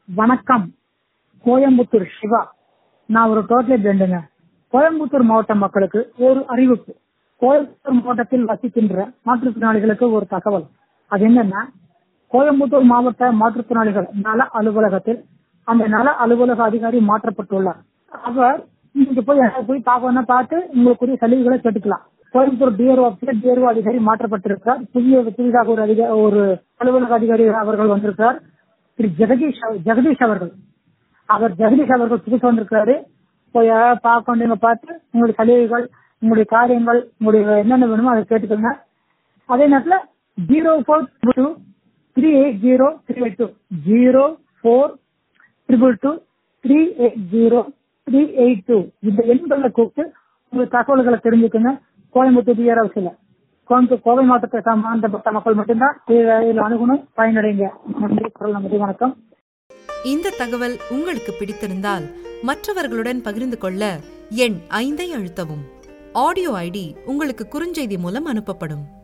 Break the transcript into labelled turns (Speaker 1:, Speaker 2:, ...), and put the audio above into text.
Speaker 1: வணக்கம் கோயம்புத்தூர் சிவா நான் ஒரு டோட்டலி பிளண்டுங்க கோயம்புத்தூர் மாவட்ட மக்களுக்கு ஒரு அறிவிப்பு கோயம்புத்தூர் மாவட்டத்தில் வசிக்கின்ற மாற்றுத்திறனாளிகளுக்கு ஒரு தகவல் அது என்னன்னா கோயம்புத்தூர் மாவட்ட மாற்றுத்திறனாளிகள் நல அலுவலகத்தில் அந்த நல அலுவலக அதிகாரி மாற்றப்பட்டுள்ளார் அவர் நீங்க போய் எனக்கு போய் பார்க்கணும்னா பார்த்து உங்களுக்குரிய சலுகைகளை கேட்டுக்கலாம் கோயம்புத்தூர் டிஆர்ஓ ஆஃபீஸர் டிஆர்ஓ அதிகாரி மாற்றப்பட்டிருக்கார் புதிய புதிதாக ஒரு அதிக ஒரு அலுவலக அதிகாரி அவர்கள் வந்திருக்கார் திரு ஜெகதீஷ் அவ- ஜெகதீஷ் அவர்கள் அவர் ஜெகதீஷ் அவர்கள் புதுசு வந்திருக்காரு போய் பார்க்க நீங்க பார்த்து உங்களுடைய சலுகைகள் உங்களுடைய காரியங்கள் உங்களுடைய என்னென்ன வேணுமோ அதை கேட்டுக்கோங்க அதே நேரத்தில் zero four two three eight zero three eight two zero four triple two three eight zero three eight two இந்த எண்களில் கூப்பிட்டு உங்களுக்கு தகவல்களை தெரிஞ்சுக்கோங்க கோயம்புத்தூர் டிஆர் ஹவுஸ்ல கோயம்புத்தூர் கோவை மாவட்டத்தை சம்பந்தப்பட்ட மக்கள் மட்டும்தான் இதில் இதில் அணுகணும் பயனடைங்க நன்றி குரல் நன்றி வணக்கம்
Speaker 2: இந்த தகவல் உங்களுக்கு பிடித்திருந்தால் மற்றவர்களுடன் பகிர்ந்து கொள்ள எண் ஐந்தை அழுத்தவும் ஆடியோ ஐடி உங்களுக்கு குறுஞ்செய்தி மூலம் அனுப்பப்படும்